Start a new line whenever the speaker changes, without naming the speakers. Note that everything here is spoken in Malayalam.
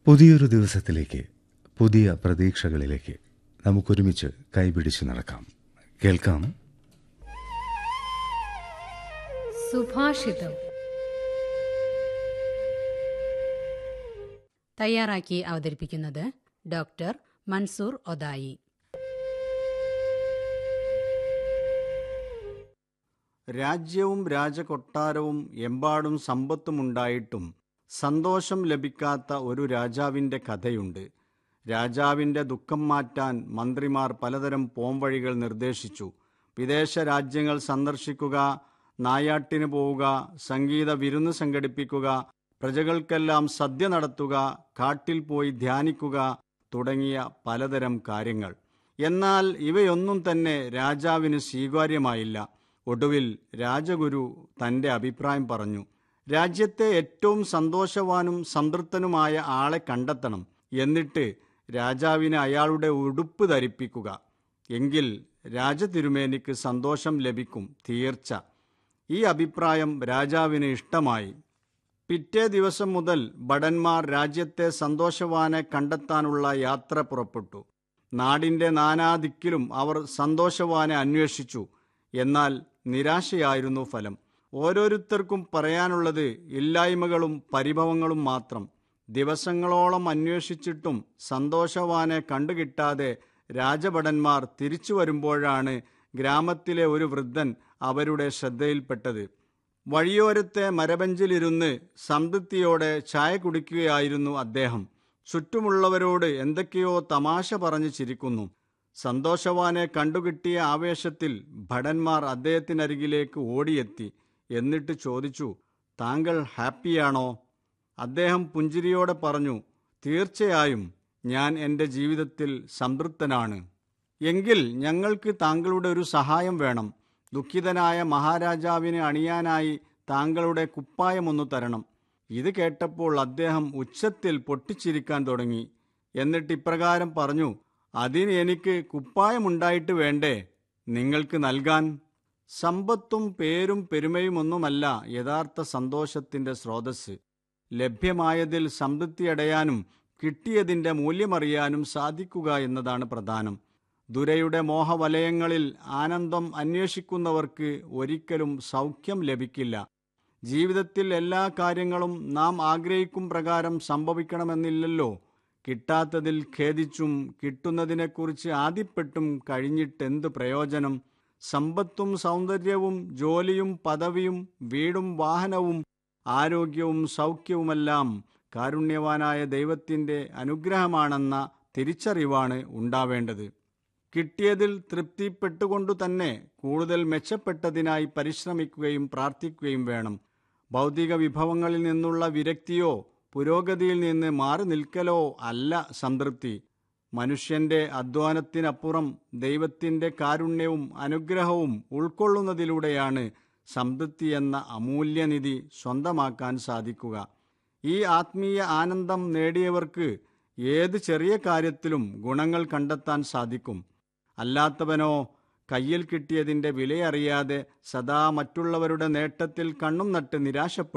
പുതിയൊരു ദിവസത്തിലേക്ക് പുതിയ പ്രതീക്ഷകളിലേക്ക് നമുക്കൊരുമിച്ച് കൈപിടിച്ച് നടക്കാം കേൾക്കാം
സുഭാഷിതം തയ്യാറാക്കി അവതരിപ്പിക്കുന്നത് ഡോക്ടർ മൻസൂർ ഒദായി
രാജ്യവും രാജകൊട്ടാരവും എമ്പാടും സമ്പത്തുമുണ്ടായിട്ടും സന്തോഷം ലഭിക്കാത്ത ഒരു രാജാവിൻ്റെ കഥയുണ്ട് രാജാവിൻ്റെ ദുഃഖം മാറ്റാൻ മന്ത്രിമാർ പലതരം പോംവഴികൾ നിർദ്ദേശിച്ചു വിദേശ രാജ്യങ്ങൾ സന്ദർശിക്കുക നായാട്ടിന് പോവുക സംഗീത വിരുന്ന് സംഘടിപ്പിക്കുക പ്രജകൾക്കെല്ലാം സദ്യ നടത്തുക കാട്ടിൽ പോയി ധ്യാനിക്കുക തുടങ്ങിയ പലതരം കാര്യങ്ങൾ എന്നാൽ ഇവയൊന്നും തന്നെ രാജാവിന് സ്വീകാര്യമായില്ല ഒടുവിൽ രാജഗുരു തന്റെ അഭിപ്രായം പറഞ്ഞു രാജ്യത്തെ ഏറ്റവും സന്തോഷവാനും സംതൃപ്തനുമായ ആളെ കണ്ടെത്തണം എന്നിട്ട് രാജാവിന് അയാളുടെ ഉടുപ്പ് ധരിപ്പിക്കുക എങ്കിൽ രാജതിരുമേനിക്ക് സന്തോഷം ലഭിക്കും തീർച്ച ഈ അഭിപ്രായം രാജാവിന് ഇഷ്ടമായി പിറ്റേ ദിവസം മുതൽ ഭടന്മാർ രാജ്യത്തെ സന്തോഷവാനെ കണ്ടെത്താനുള്ള യാത്ര പുറപ്പെട്ടു നാടിന്റെ നാനാദിക്കിലും അവർ സന്തോഷവാനെ അന്വേഷിച്ചു എന്നാൽ നിരാശയായിരുന്നു ഫലം ഓരോരുത്തർക്കും പറയാനുള്ളത് ഇല്ലായ്മകളും പരിഭവങ്ങളും മാത്രം ദിവസങ്ങളോളം അന്വേഷിച്ചിട്ടും സന്തോഷവാനെ കണ്ടുകിട്ടാതെ രാജഭടന്മാർ തിരിച്ചു വരുമ്പോഴാണ് ഗ്രാമത്തിലെ ഒരു വൃദ്ധൻ അവരുടെ ശ്രദ്ധയിൽപ്പെട്ടത് വഴിയോരത്തെ മരബഞ്ചിലിരുന്ന് സംതൃപ്തിയോടെ ചായ കുടിക്കുകയായിരുന്നു അദ്ദേഹം ചുറ്റുമുള്ളവരോട് എന്തൊക്കെയോ തമാശ പറഞ്ഞു ചിരിക്കുന്നു സന്തോഷവാനെ കണ്ടുകിട്ടിയ ആവേശത്തിൽ ഭടന്മാർ അദ്ദേഹത്തിനരികിലേക്ക് ഓടിയെത്തി എന്നിട്ട് ചോദിച്ചു താങ്കൾ ഹാപ്പിയാണോ അദ്ദേഹം പുഞ്ചിരിയോടെ പറഞ്ഞു തീർച്ചയായും ഞാൻ എൻ്റെ ജീവിതത്തിൽ സംതൃപ്തനാണ് എങ്കിൽ ഞങ്ങൾക്ക് താങ്കളുടെ ഒരു സഹായം വേണം ദുഃഖിതനായ മഹാരാജാവിന് അണിയാനായി താങ്കളുടെ കുപ്പായമൊന്നു തരണം ഇത് കേട്ടപ്പോൾ അദ്ദേഹം ഉച്ചത്തിൽ പൊട്ടിച്ചിരിക്കാൻ തുടങ്ങി എന്നിട്ട് ഇപ്രകാരം പറഞ്ഞു അതിന് എനിക്ക് കുപ്പായമുണ്ടായിട്ട് വേണ്ടേ നിങ്ങൾക്ക് നൽകാൻ സമ്പത്തും പേരും പെരുമയുമൊന്നുമല്ല യഥാർത്ഥ സന്തോഷത്തിന്റെ സ്രോതസ് ലഭ്യമായതിൽ സംതൃപ്തിയടയാനും കിട്ടിയതിന്റെ മൂല്യമറിയാനും സാധിക്കുക എന്നതാണ് പ്രധാനം ദുരയുടെ മോഹവലയങ്ങളിൽ ആനന്ദം അന്വേഷിക്കുന്നവർക്ക് ഒരിക്കലും സൗഖ്യം ലഭിക്കില്ല ജീവിതത്തിൽ എല്ലാ കാര്യങ്ങളും നാം ആഗ്രഹിക്കും പ്രകാരം സംഭവിക്കണമെന്നില്ലല്ലോ കിട്ടാത്തതിൽ ഖേദിച്ചും കിട്ടുന്നതിനെക്കുറിച്ച് ആദ്യപ്പെട്ടും കഴിഞ്ഞിട്ടെന്ത് പ്രയോജനം സമ്പത്തും സൗന്ദര്യവും ജോലിയും പദവിയും വീടും വാഹനവും ആരോഗ്യവും സൗഖ്യവുമെല്ലാം കാരുണ്യവാനായ ദൈവത്തിൻ്റെ അനുഗ്രഹമാണെന്ന തിരിച്ചറിവാണ് ഉണ്ടാവേണ്ടത് കിട്ടിയതിൽ തൃപ്തിപ്പെട്ടുകൊണ്ടു തന്നെ കൂടുതൽ മെച്ചപ്പെട്ടതിനായി പരിശ്രമിക്കുകയും പ്രാർത്ഥിക്കുകയും വേണം ഭൗതിക വിഭവങ്ങളിൽ നിന്നുള്ള വിരക്തിയോ പുരോഗതിയിൽ നിന്ന് മാറി നിൽക്കലോ അല്ല സംതൃപ്തി മനുഷ്യന്റെ അധ്വാനത്തിനപ്പുറം ദൈവത്തിൻ്റെ കാരുണ്യവും അനുഗ്രഹവും ഉൾക്കൊള്ളുന്നതിലൂടെയാണ് സംതൃപ്തി എന്ന അമൂല്യനിധി സ്വന്തമാക്കാൻ സാധിക്കുക ഈ ആത്മീയ ആനന്ദം നേടിയവർക്ക് ഏത് ചെറിയ കാര്യത്തിലും ഗുണങ്ങൾ കണ്ടെത്താൻ സാധിക്കും അല്ലാത്തവനോ കയ്യിൽ കിട്ടിയതിൻ്റെ വിലയറിയാതെ സദാ മറ്റുള്ളവരുടെ നേട്ടത്തിൽ കണ്ണും നട്ട് നിരാശപ്പെടും